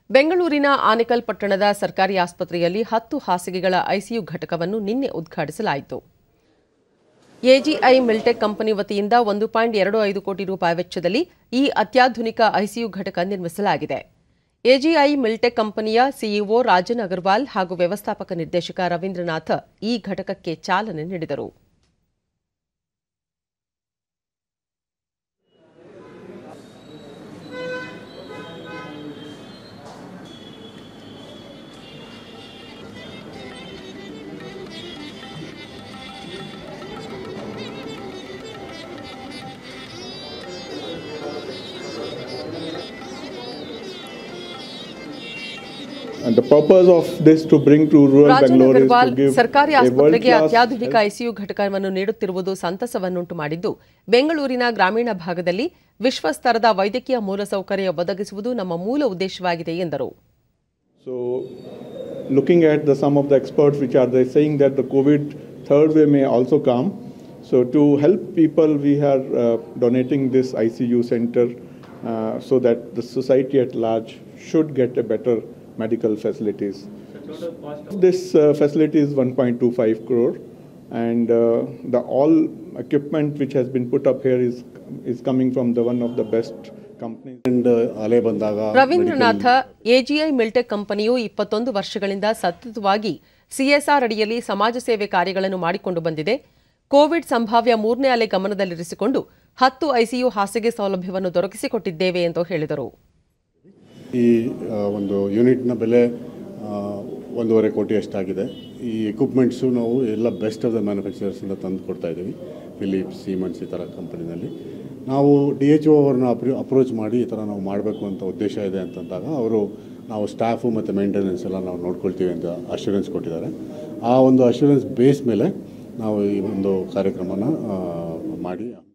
ಬೆಂಗಳೂರಿನ ಆನೇಕಲ್ ಪಟ್ಟಣದ ಸರ್ಕಾರಿ ಆಸ್ಪತ್ರೆಯಲ್ಲಿ ಹತ್ತು ಹಾಸಿಗೆಗಳ ಐಸಿಯು ಘಟಕವನ್ನು ನಿನ್ನೆ ಉದ್ಘಾಟಿಸಲಾಯಿತು ಎಜಿಐ ಮಿಲ್ಟೆಕ್ ಕಂಪನಿ ವತಿಯಿಂದ ಒಂದು ಪಾಯಿಂಟ್ ಎರಡು ಐದು ಕೋಟಿ ರೂಪಾಯಿ ವೆಚ್ಚದಲ್ಲಿ ಈ ಅತ್ಯಾಧುನಿಕ ಐಸಿಯು ಘಟಕ ನಿರ್ಮಿಸಲಾಗಿದೆ ಎಜಿಐ ಮಿಲ್ಟೆಕ್ ಕಂಪನಿಯ ಸಿಇಒ ರಾಜನ್ ಅಗರ್ವಾಲ್ ಹಾಗೂ ವ್ಯವಸ್ಥಾಪಕ ನಿರ್ದೇಶಕ ರವೀಂದ್ರನಾಥ ಈ ಘಟಕಕ್ಕೆ ಚಾಲನೆ ನೀಡಿದರು And the purpose of this to bring to rural Rajan Bangalore is Agarwal to give ಸರ್ಕಾರಿ a ಆಸ್ಪತ್ರೆಗೆ world-class ಅತ್ಯಾಧುನಿಕ ಐಸಿಯು ಘಟಕವನ್ನು ನೀಡುತ್ತಿರುವುದು ಸಂತಸವನ್ನುಂಟು ಮಾಡಿದ್ದು ಬೆಂಗಳೂರಿನ ಗ್ರಾಮೀಣ ಭಾಗದಲ್ಲಿ ವಿಶ್ವಸ್ತರದ ವೈದ್ಯಕೀಯ ಮೂಲಸೌಕರ್ಯ ಒದಗಿಸುವುದು ನಮ್ಮ ಮೂಲ ಉದ್ದೇಶವಾಗಿದೆ ಎಂದರು So, looking at the some of the experts which are they saying that the COVID third wave may also come. So, to help people, we are uh, donating this ICU center uh, so that the society at large should get a better medical facilities. This uh, facility is 1.25 crore, and uh, the all equipment which has been put up here is is coming from the one of the best companies. And ಅಲೆ ಬಂದಾಗ ರವೀಂದ್ರನಾಥ ಎಜಿಐ ಮಿಲ್ಟೆಕ್ ಕಂಪನಿಯು ಇಪ್ಪತ್ತೊಂದು ವರ್ಷಗಳಿಂದ ಸತತವಾಗಿ CSR ಅಡಿಯಲ್ಲಿ ಸಮಾಜ ಸೇವೆ ಕಾರ್ಯಗಳನ್ನು ಮಾಡಿಕೊಂಡು ಬಂದಿದೆ ಕೋವಿಡ್ ಸಂಭಾವ್ಯ ಮೂರನೇ ಅಲೆ ಗಮನದಲ್ಲಿರಿಸಿಕೊಂಡು ಹತ್ತು ಐಸಿಯು ಹಾಸಿಗೆ ಸೌಲಭ್ಯವನ್ನು ದೊರಕಿಸಿಕೊಟ್ಟಿದ್ದೇವೆ ಎಂದು ಹೇಳಿದರು ಈ ಆ, ಒಂದು ಯೂನಿಟ್ನ ಬೆಲೆ ಆ, ಒಂದೂವರೆ ಕೋಟಿ ಅಷ್ಟಾಗಿದೆ ಈ ಎಕ್ವಿಪ್ಮೆಂಟ್ಸು ನಾವು ಎಲ್ಲ ಬೆಸ್ಟ್ ಆಫ್ ದ ಮ್ಯಾನುಫ್ಯಾಕ್ಚರರ್ಸಿಂದ ತಂದು ಕೊಡ್ತಾ ಇದ್ದೀವಿ ಫಿಲಿಪ್ಸ್ ಸೀಮನ್ಸ್ ಈ ಥರ ಕಂಪನಿನಲ್ಲಿ ನಾವು ಡಿ ಎಚ್ ಒ ಅವ್ರನ್ನ ಅಪ್ರಿ ಅಪ್ರೋಚ್ ಮಾಡಿ ಈ ಥರ ನಾವು ಮಾಡಬೇಕು ಅಂತ ಉದ್ದೇಶ ಇದೆ ಅಂತಂದಾಗ ಅವರು ನಾವು ಸ್ಟಾಫು ಮತ್ತು ಮೇಂಟೆನೆನ್ಸ್ ಎಲ್ಲ ನಾವು ನೋಡ್ಕೊಳ್ತೀವಿ ಅಂತ ಅಶ್ಯೂರೆನ್ಸ್ ಕೊಟ್ಟಿದ್ದಾರೆ ಆ ಒಂದು ಅಶ್ಯೂರೆನ್ಸ್ ಬೇಸ್ ಮೇಲೆ ನಾವು ಈ ಒಂದು ಕಾರ್ಯಕ್ರಮನ ಆ, ಮಾಡಿ